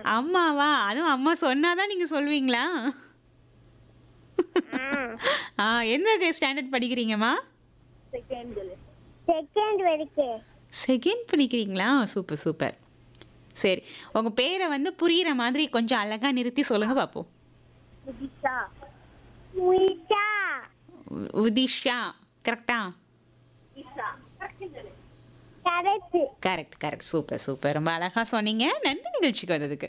அம்மாவா? அதுவும் அம்மா சொன்னா தான் நீங்க சொல்வீங்களா? ம். ஆ எந்த ஸ்டாண்டர்ட் படிக்கிறீங்கம்மா? செகண்ட் வரைக்கும் செகண்ட் படிக்கிறீங்களா? Super, super. சரி. உங்க பேர வந்து புரியிற மாதிரி கொஞ்சம் அழகா நிறுத்தி சொல்லுங்க பாப்போம். உதிஷா உயிஷா உ- உதிஷா. கரெக்ட்டா? Correct correct, correct. Super, super. ரொம்ப அழகா சொன்னீங்க. நன்றி நிகழ்ச்சிக்கு வந்ததுக்கு.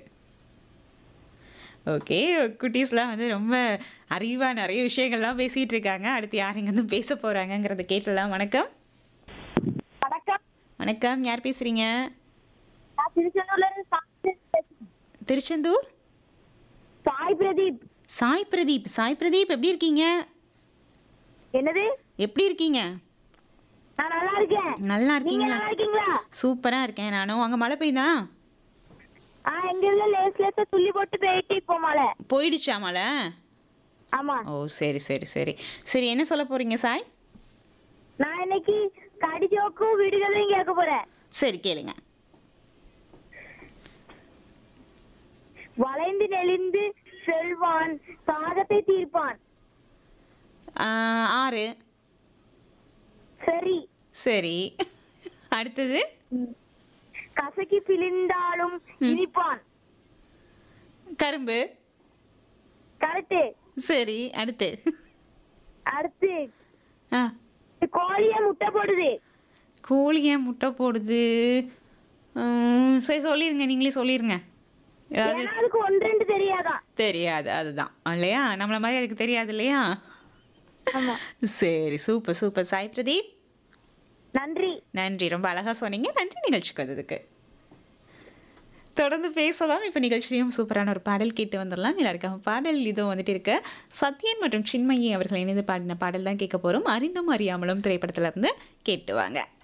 ஓகே. குட்டீஸ்லாம் வந்து ரொம்ப அறிவா நெறைய விஷயங்கள்லாம் பேசிட்டு இருக்காங்க. அடுத்து யார் இங்கேருந்து பேச போறாங்கங்கிறத கேட்டுடலாம். வணக்கம். வணக்கம் வணக்கம். யார் பேசுறீங்க? நான் திருச்செந்தூர்ல இருந்து சாய் பேசுறேன். திருச்செந்தூர்? சாய் பிரதீப் சாய் பிரதீப். சாய் பிரதீப் எப்படி இருக்கீங்க? என்னது எப்படி இருக்கீங்க? நான் நல்லா இருக்கேன் நல்லா நீங்க இருக்கீங்களா? நல்லா இருக்கீங்களா சூப்பரா இருக்கேன் நானும். அங்க மழை பெய்யுதா? ஆ எங்க இதுல லேஸ் லேசா துள்ளி போட்டு போயிட்டு இப்போ மழை போயிடுச்சா மழை? ஆமா ஓ சரி, சரி, சரி. சரி என்ன சொல்ல போறீங்க சாய்? நான் இன்னைக்கு கடிஜோக்கும் விடுதலையும் கேட்க போறேன் சரி கேளுங்க. வளைந்து நெளிந்து செல்வான் சாகத்தை தீர்ப்பான் ஆ, ஆறு. சரி சரி. அடுத்தது? கசக்கி பிழிந்தாலும் இனிப்பான் கரும்பு. கரெக்ட் சரி. அடுத்து? அடுத்து ஆ. கோழிய முட்டை போடுது கோழி ஏன் முட்டை போடுது? ம், சரி சொல்லிருங்க. நீங்களே சொல்லிருங்க. ஏதாவது ஏன்னா அதுக்கு ஒன்று ரெண்டு தெரியாதா தெரியாது அதுதான் இல்லையா? நம்மள மாதிரி அதுக்கு தெரியாது இல்லையா? ஆமா சரி. Super, super. சாய் பிரதீப். நன்றி நன்றி. ரொம்ப அழகா சொன்னீங்க. நன்றி நிகழ்ச்சிக்கு வந்ததுக்கு. தொடர்ந்து பேசலாம். இப்போ நிகழ்ச்சியிலையும் சூப்பரான ஒரு பாடல் கேட்டு வந்துடலாம். எல்லாருக்காக பாடல் இதோ வந்துட்டு இருக்க சத்யன் மற்றும் சின்மயி அவர்கள் இணைந்து பாடின பாடல் தான் கேட்க போறோம். அறிந்தும் அறியாமலும் திரைப்படத்துல இருந்து கேட்டு வாங்க.